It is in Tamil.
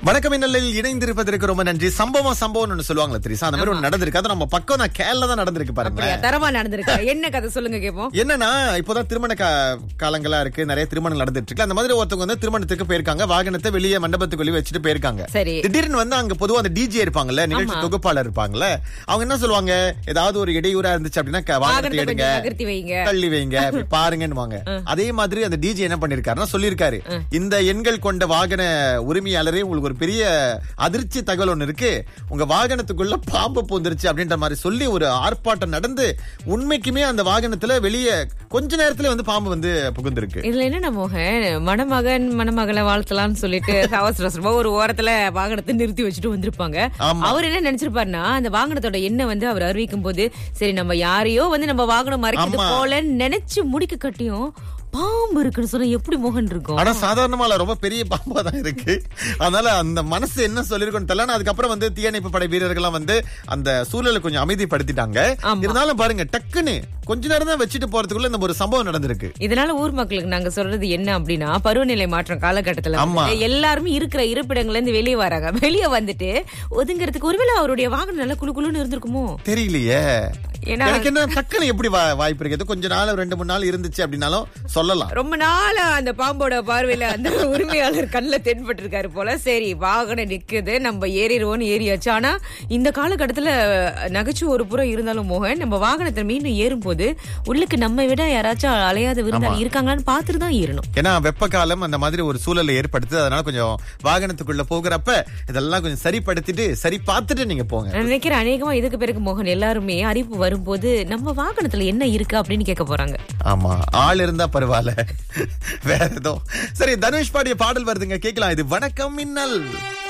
வணக்கம் இன்னலில் இணைந்திருப்பதற்கு ரொம்ப நன்றி சம்பவம் சம்பவம் ஒண்ணு சொல்லுவாங்களா தெரியுமா அந்த மாதிரி ஒண்ணு நடந்திருக்கு அது நம்ம பக்கம் நான் கேரள தான் நடந்திருக்கு பாருங்க அப்படியா தரமா நடந்திருக்கா என்ன கதை சொல்லுங்க கேப்போம் என்னன்னா இப்போதான் திருமண கா- காலங்களா இருக்கு நிறைய திருமணம் நடந்துட்டு இருக்கு அந்த மாதிரி ஒருத்தவங்க வந்து திருமணத்துக்கு போயிருக்காங்க வாகனத்தை வெளியே மண்டபத்துக்கு வெளியே வச்சுட்டு போயிருக்காங்க சரி திடீர்னு வந்து அங்க பொதுவா அந்த டிஜே இருப்பாங்கல்ல நிகழ்ச்சி தொகுப்பாளர் இருப்பாங்கல்ல அவங்க என்ன சொல்லுவாங்க ஏதாவது ஒரு இடையூறா இருந்துச்சு அப்படின்னா க- வாகனத்தை வாகனத்தை எடுங்க கொஞ்சம் நகர்த்தி வைங்க தள்ளி வைங்க அப்படி பாருங்கன்னு அதே மாதிரி அந்த டிஜே என்ன பண்ணிருக்காருன்னா சொல்லியிருக்காரு இந்த எண்கள் கொண்ட வாகன உரிமையாளரே உங்களுக்கு ஒரு பெரிய அதிர்ச்சி தகவல் ஒண்ணு இருக்கு உங்க வாகனத்துக்குள்ள பாம்பு பூந்துருச்சு அப்படின்ற மாதிரி சொல்லி ஒரு ஆர்ப்பாட்டம் நடந்து உண்மைக்குமே அந்த வாகனத்துல வெளியே கொஞ்ச நேரத்துல வந்து பாம்பு வந்து புகுந்திருக்கு இதுல என்ன மோகன் மணமகன் மணமகளை வாழ்த்தலாம்னு சொல்லிட்டு அவசர அவசரமா ஒரு ஓரத்துல வாகனத்தை நிறுத்தி வச்சுட்டு வந்திருப்பாங்க ஆமா. அவர் என்ன நினைச்சிருப்பாருன்னா அந்த வாகனத்தோட எண்ணெய் வந்து அவர் அறிவிக்கும் போது சரி நம்ம யாரையோ வந்து நம்ம வாகனம் மறைக்கிறது ஆமா. போலன்னு நினைச்சு முடிக்க கட்டியும் பாம்பு இருக்குன்னு சொன்னா எப்படி மோகன் இருக்கும் ஆனா சாதாரணமா இல்ல, ரொம்ப பெரிய பாம்பா தான் இருக்கு அதனால அந்த மனசு என்ன சொல்லிருக்கோன்னு தெரியல ஆனா அதுக்கப்புறம் வந்து தீயணைப்பு படை வீரர்கள்லாம் வந்து அந்த சூழலை கொஞ்சம் அமைதிப்படுத்திட்டாங்க ஆமா. இருந்தாலும் பாருங்க டக்குன்னு கொஞ்ச நேரம் தான் வச்சுட்டு போறதுக்குள்ள இந்த ஒரு சம்பவம் நடந்திருக்கு இதனால ஊர் மக்களுக்கு நாங்க சொல்றது என்ன அப்படின்னா பருவநிலை மாற்றம் காலகட்டத்துல ஆமா. வந்து எல்லாருமே இருக்கிற இருப்பிடங்கள்ல இருந்து வெளியே வராங்க வெளியே வந்துட்டு ஒதுங்கிறதுக்கு ஒருவேளை அவருடைய வாகனம் நல்லா குளு குளுன்னு இருந்திருக்குமோ தெரியலையே ஏன்னா எனக்கு என்ன டக்குன்னு எப்படி வா- வாய்ப்பு இருக்குது கொஞ்ச நாள் ரெண்டு மூணு நாள் இருந்துச்சு அப்படின்னாலும் சொல்லலாம் ரொம்ப நாளா அந்த பாம்போட பார்வையில அந்த உரிமையாளர் கண்ணுல தென்பட்டு இருக்காரு போல சரி வாகனம் நிக்குது நம்ம ஏறிடுவோம்னு ஏறியாச்சு ஆனா இந்த காலகட்டத்துல நகைச்சுவை ஒரு புறம் இருந்தாலும் மோகன் நம்ம வாகனத்தை மீண்டும் ஏறும்போது உள்ளுக்கு நம்ம விட யாராச்சும் அலையாத விருந்தாளி இருக்காங்களான்னு பார்த்துட்டு தான் ஏறணும் ஏன்னா வெப்ப காலம் அந்த மாதிரி ஒரு சூழலை ஏற்படுத்து அதனால கொஞ்சம் வாகனத்துக்குள்ள போகிறப்ப இதெல்லாம் கொஞ்சம் சரிப்படுத்திட்டு சரி பார்த்துட்டு நீங்க போங்க நான் நினைக்கிறேன் அநேகமா இதுக்கு பிறகு மோகன் எல்லாருமே அறிவிப்பு வரும்போது நம்ம வாகனத்துல என்ன இருக்கு அப்படின்னு கேட்க போறாங்க ஆமா ஆள் இருந்தா பரவாயில்ல வேற ஏதோ சரி தனுஷ் பாடிய பாடல் வருதுங்க கேட்கலாம் இது வணக்கம் மின்னல்